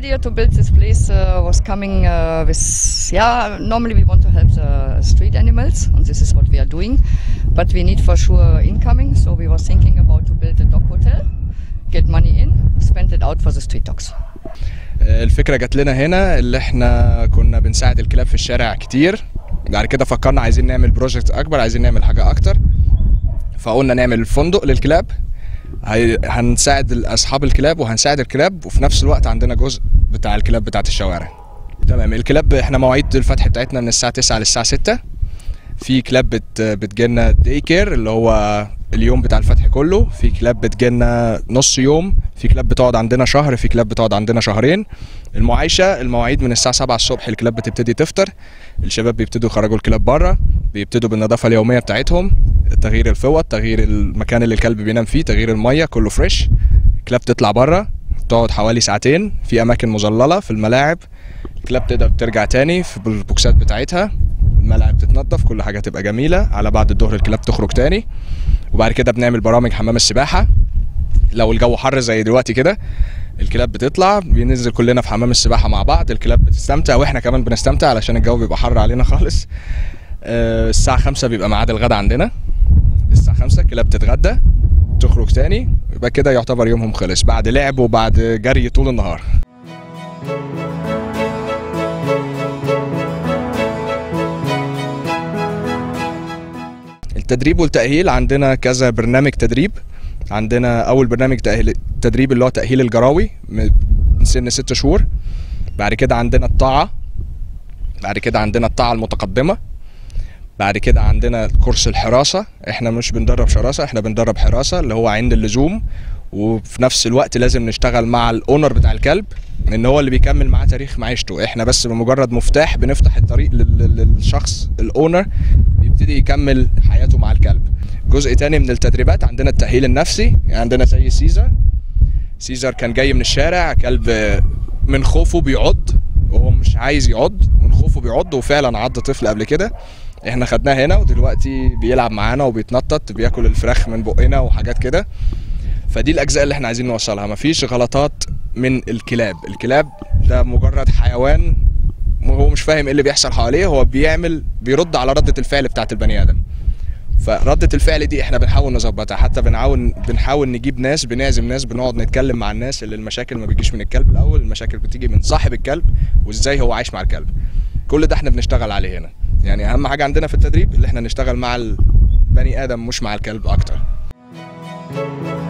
idea to build this place uh, was coming uh, with, yeah, normally we want to help the street animals, and this is what we are doing. But we need for sure incoming, so we were thinking about to build a dog hotel, get money in, spend it out for the street dogs. الفكرة جات لنا هنا اللي احنا كنا بنساعد الكلاب في الشارع كتير بعد كده فكرنا عايزين نعمل بروجكت اكبر عايزين نعمل حاجة اكتر فقلنا نعمل فندق للكلاب هي- هنساعد اصحاب الكلاب وهنساعد الكلاب وفي نفس الوقت عندنا جزء بتاع الكلاب بتاعت الشوارع تمام الكلاب احنا مواعيد الفتح بتاعتنا من الساعة 9 للساعة 6 في كلاب بت بتجيلنا داي كير اللي هو اليوم بتاع الفتح كله في كلاب بتجيلنا نص يوم في كلاب بتقعد عندنا شهر في كلاب بتقعد عندنا شهرين المعايشه المواعيد من الساعه 7 الصبح الكلاب بتبتدي تفطر الشباب بيبتدوا يخرجوا الكلاب بره بيبتدوا بالنظافه اليوميه بتاعتهم تغيير الفوط تغيير المكان اللي الكلب بينام فيه تغيير الميه كله فريش الكلاب تطلع بره تقعد حوالي ساعتين في اماكن مظلله في الملاعب الكلاب تقدر ترجع تاني في البوكسات بتاعتها الملاعب تتنضف كل حاجه تبقى جميله على بعد الظهر الكلاب تخرج تاني وبعد كده بنعمل برامج حمام السباحه لو الجو حر زي دلوقتي كده الكلاب بتطلع بننزل كلنا في حمام السباحه مع بعض الكلاب بتستمتع واحنا كمان بنستمتع علشان الجو بيبقى حر علينا خالص آه، الساعه 5 بيبقى ميعاد الغدا عندنا الساعه 5 الكلاب تتغدى تخرج تاني يبقى كده يعتبر يومهم خلص بعد لعب وبعد جري طول النهار التدريب والتأهيل عندنا كذا برنامج تدريب عندنا أول برنامج تأهيل تدريب اللي هو تأهيل الجراوي من سن ست شهور بعد كده عندنا الطاعة بعد كده عندنا الطاعة المتقدمة بعد كده عندنا كورس الحراسة احنا مش بندرب شراسة احنا بندرب حراسة اللي هو عند اللزوم وفي نفس الوقت لازم نشتغل مع الاونر بتاع الكلب ان هو اللي بيكمل معاه تاريخ معيشته احنا بس بمجرد مفتاح بنفتح الطريق لل- لل- للشخص الاونر يبتدي يكمل حياته مع الكلب جزء تاني من التدريبات عندنا التأهيل النفسي يعني عندنا زي سيزر سيزر كان جاي من الشارع كلب من خوفه بيعض وهو مش عايز يعض من خوفه بيعض وفعلا عض طفل قبل كده احنا خدناه هنا ودلوقتي بيلعب معانا وبيتنطط بياكل الفراخ من بقنا وحاجات كده فدي الاجزاء اللي احنا عايزين نوصلها مفيش غلطات من الكلاب الكلاب ده مجرد حيوان هو مش فاهم ايه اللي بيحصل حواليه هو بيعمل بيرد على ردة الفعل بتاعت البني ادم فردة الفعل دي احنا بنحاول نظبطها حتى بنحاول بنحاول نجيب ناس بنعزم ناس بنقعد نتكلم مع الناس اللي المشاكل ما بتجيش من الكلب الاول المشاكل بتيجي من صاحب الكلب وازاي هو عايش مع الكلب كل ده احنا بنشتغل عليه هنا يعني اهم حاجة عندنا في التدريب اللي احنا نشتغل مع البني ادم مش مع الكلب اكتر